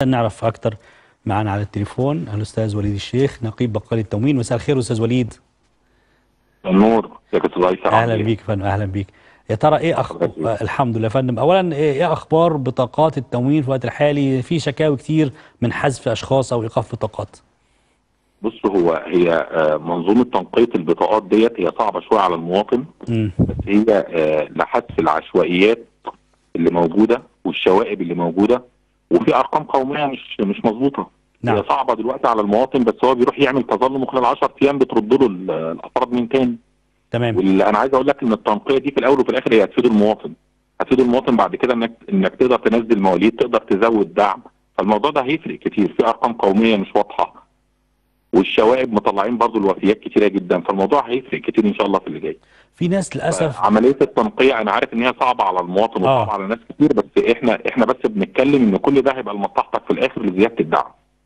نعرف اكتر معنا على التليفون الاستاذ وليد الشيخ نقيب بقال التموين مساء الخير استاذ وليد النور ازيك يا استاذ هيثم عامل اهلا إيه؟ بيك يا فندم اهلا بيك يا ترى ايه أخ... حضرتك إيه؟ آه الحمد لله يا فندم اولا ايه إيه اخبار بطاقات التموين في الوقت الحالي في شكاوي كتير من حذف اشخاص او ايقاف بطاقات بص هو هي آه، منظومه تنقيه البطاقات ديت هي صعبه شويه على المواطن امم بس هي آه، لحذف العشوائيات اللي موجوده والشوائب اللي موجوده وفي ارقام قوميه مش مش مظبوطه نعم. هي صعبه دلوقتي على المواطن بس هو بيروح يعمل تظلم خلال 10 ايام بترد له ال- الافراد من تاني تمام واللي انا عايز اقول لك ان التنقيه دي في الاول وفي الاخر هي هتفيد المواطن هتفيد المواطن بعد كده انك انك تقدر تنزل مواليد تقدر تزود دعم فالموضوع ده هيفرق كتير في ارقام قوميه مش واضحه والشوائب مطلعين برضو الوفيات كتيره جدا فالموضوع هيفرق كتير ان شاء الله في اللي جاي في ناس للاسف عمليه التنقيه انا عارف ان هي صعبه على المواطن آه. وصعبه على ناس كتير بس احنا احنا بس بنتكلم ان كل ده هيبقى لمصلحتك في الاخر لزياده الدعم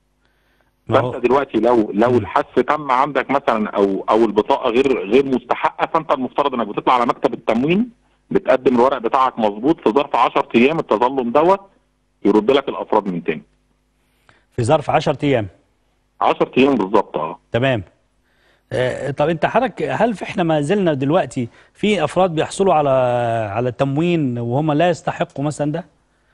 ما فانت هو دلوقتي لو لو مم. الحذف تم عندك مثلا او او البطاقه غير غير مستحقه فانت المفترض انك بتطلع على مكتب التموين بتقدم الورق بتاعك مظبوط في ظرف 10 ايام التظلم دوت يرد لك الافراد من تاني في ظرف 10 ايام 10 ايام بالظبط اه تمام آه، طب انت حضرتك هل في احنا ما زلنا دلوقتي في افراد بيحصلوا على على تموين وهم لا يستحقوا مثلا ده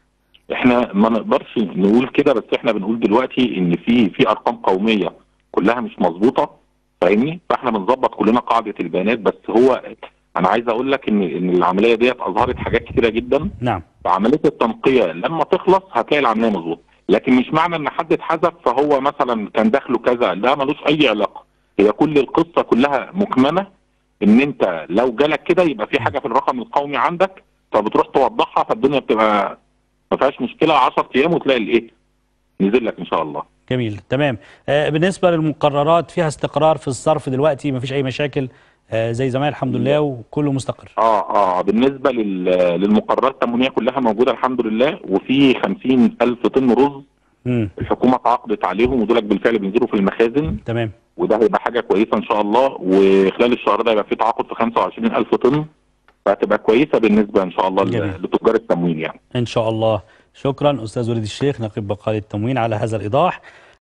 احنا ما نقدرش نقول كده بس احنا بنقول دلوقتي ان في في ارقام قوميه كلها مش مظبوطه فاهمني فاحنا بنظبط كلنا قاعده البيانات بس هو انا عايز اقول لك ان ان العمليه ديت اظهرت حاجات كتيره جدا نعم فعمليه التنقيه لما تخلص هتلاقي العمليه مظبوطه لكن مش معنى ان حد اتحذف فهو مثلا كان دخله كذا لا ملوش اي علاقه هي كل القصه كلها مكمنه ان انت لو جالك كده يبقى في حاجه في الرقم القومي عندك فبتروح توضحها فالدنيا بتبقى ما فيهاش مشكله 10 ايام وتلاقي الايه نزل لك ان شاء الله جميل تمام آه، بالنسبة للمقررات فيها استقرار في الصرف دلوقتي مفيش أي مشاكل آه، زي زمان الحمد لله وكله مستقر اه اه بالنسبه لل- للمقررات التموينيه كلها موجوده الحمد لله وفي 50 الف طن رز امم الحكومه تعاقدت عليهم ودولك بالفعل بينزلوا في المخازن تمام وده هيبقى حاجه كويسه ان شاء الله وخلال الشهر ده يبقى في تعاقد في 25000 طن فهتبقى كويسه بالنسبه ان شاء الله جميل. ل- لتجار التموين يعني إن شاء الله شكرا أستاذ وليد الشيخ نقيب بقالة التموين على هذا الإيضاح